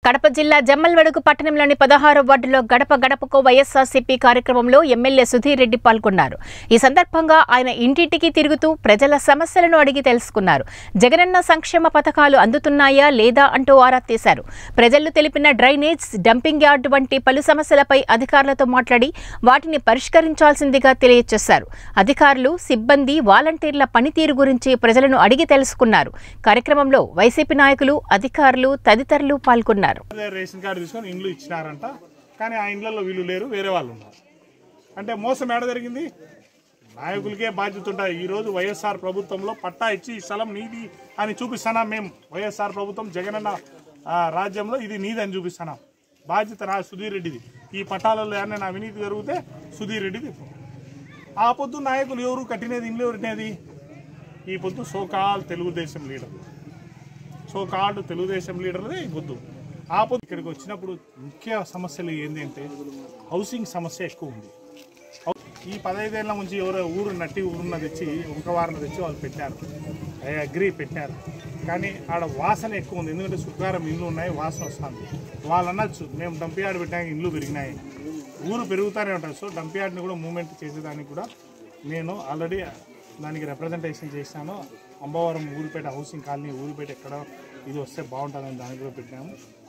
కడప జిల్లా జమ్మల్వడుగు పట్టణంలోని పదహారో వార్డులో గడప గడపకు వైఎస్ఆర్సీపీ కార్యక్రమంలో ఎమ్మెల్యే సుధీర్ రెడ్డి పాల్గొన్నారు ఈ సందర్భంగా ఆయన ఇంటింటికి తిరుగుతూ ప్రజల సమస్యలను అడిగి తెలుసుకున్నారు జగనన్న సంక్షేమ పథకాలు అందుతున్నాయా లేదా అంటూ ఆరా తీశారు ప్రజలు తెలిపిన డ్రైనేజ్ డంపింగ్ యార్డు వంటి పలు సమస్యలపై అధికారులతో మాట్లాడి వాటిని పరిష్కరించాల్సిందిగా తెలియజేశారు అధికారులు సిబ్బంది వాలంటీర్ల పనితీరు గురించి ప్రజలను అడిగి తెలుసుకున్నారు కార్యక్రమంలో వైసీపీ నాయకులు అధికారులు తదితరులు పాల్గొన్నారు అదే రేషన్ కార్డు తీసుకొని ఇండ్లు ఇచ్చినారంట కానీ ఆ ఇండ్లలో వీళ్ళు లేరు వేరే వాళ్ళు ఉన్నారు అంటే మోసం ఏడ జరిగింది నాయకులకే బాధ్యత ఉంటుంది ఈరోజు వైఎస్ఆర్ ప్రభుత్వంలో పట్టా ఇచ్చి ఈ స్థలం నీది అని చూపిస్తానా మేము వైఎస్ఆర్ ప్రభుత్వం జగనన్న ఆ, రాజ్యంలో ఇది నీది అని చూపిస్తున్నాం బాధ్యత నా సుధీర్ రెడ్డిది ఈ పట్టాలలో ఏమైనా అవినీతి జరిగితే సుధీర్ రెడ్డిది ఆ పొద్దు నాయకులు ఎవరు కట్టినది ఇండ్లు ఎవరినేది ఈ పొద్దు so called Telugu Desam leader so called Telugu Desam లీడర్దే ఈ బుద్ధు ఆ పొద్దు ఇక్కడికి వచ్చినప్పుడు ముఖ్య సమస్యలు ఏంటి అంటే హౌసింగ్ సమస్య ఎక్కువ ఉంది హౌ- ఈ పదహైదేళ్ల నుంచి ఎవరో ఊరు నట్టి ఊరున్న తెచ్చి ఒక వారం తెచ్చి వాళ్ళు పెట్టారు ఐ అగ్రి పెట్టారు కానీ ఆడ వాసన ఎక్కువ ఉంది ఎందుకంటే శుక్రారం ఇల్లు ఉన్నాయి వాసన వస్తుంది వాళ్ళు అనొచ్చు మేము డంపియార్డ్ పెట్టాక ఇల్లు పెరిగినాయి ఊరు పెరుగుతూనే ఉంటుంది సో డంపియార్డ్ని కూడా మూమెంట్ చేసేదానికి కూడా నేను ఆల్రెడీ దానికి రిప్రజెంటేషన్ చేశాను అంబవరం ఊరిపేట హౌసింగ్ కాలనీ ఊరిపేట ఎక్కడ ఇది వస్తే బాగుంటుందని దానికి కూడా పెట్టాము